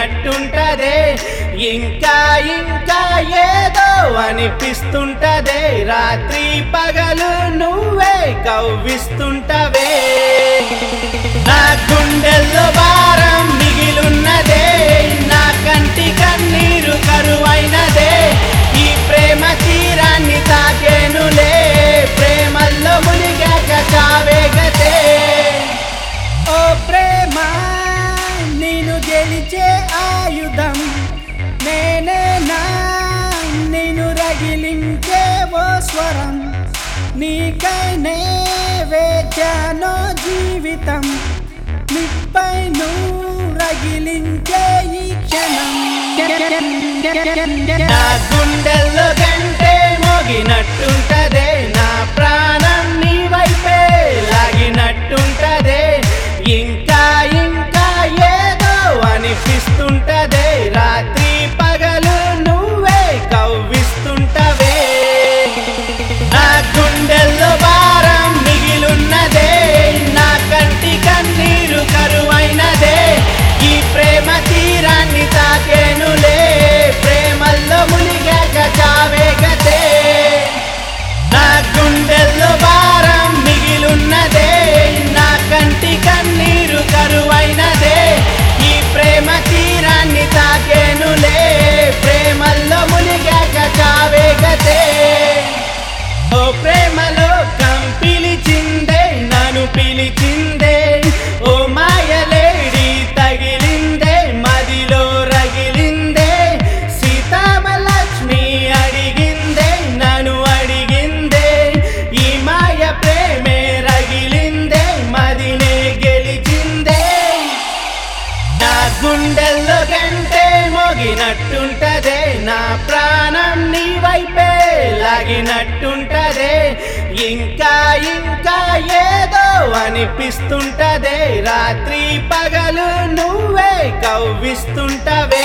లాగినట్టుంటదే ఇంకా ఇంకా ఏదో అనిపిస్తుంటదే రాత్రి పగలు నువ్వే కవ్విస్తుంటవే నా గుండెల్లో భారం మిగిలున్నదే నా కంటి కన్నీరు కరువైనదే ఈ ప్రేమ తీరాన్ని తాకేనులే ప్రేమల్లో మునిగాక చావేగతే ఓ ప్రేమ నేను గెలిచే ఆయుధం నేనేనా నేను రగిలించే ఓ స్వరం నీకైనే వేచానో జీవితం నిప్పై నువ్వు రగిలించే ఈ క్షణం నా గుండెల్లో గంటే మోగినట్టుంటదే నా ప్రాణం నీ వైపే లాగినట్టుంటదే ఇంకా ఇంకా ఏదో అనిపిస్తుంటదే రాత్రి పగలు నువ్వే కవ్విస్తుంటవే నా గుండెల్లో భారం మిగిలున్నదే నా కంటి కన్నీరు కరువైనదే ఈ ప్రేమ తీరాన్ని తాకేనులే ప్రేమల్లో మునిగాక చావేగతే నా గుండెల్లో భారం మిగిలున్నదే నా కంటి కన్నీరు కరువైనదే ఈ ప్రేమ తీరాన్ని తాకేనులే ప్రేమల్లో మునిగాక చావేగతే ఓ ప్రేమలో కంపిలిచిందే నన్ను పిలిచిందే ఓ మాయలేడి తగిలిందే మదిలో రగిలిందే సీతామలక్ష్మి అడిగిందే నన్ను అడిగిందే ఈ మాయ ప్రేమే రగిలిందే మదినే గెలిచిందే నా గుండెల్లో గంటే మోగినట్టుంటదే నా ప్రాణం నీ వైపే లాగినట్టుంటదే ఇంకా ఇంకా ఏదో అనిపిస్తుంటదే రాత్రి పగలు నువ్వే కవ్విస్తుంటవే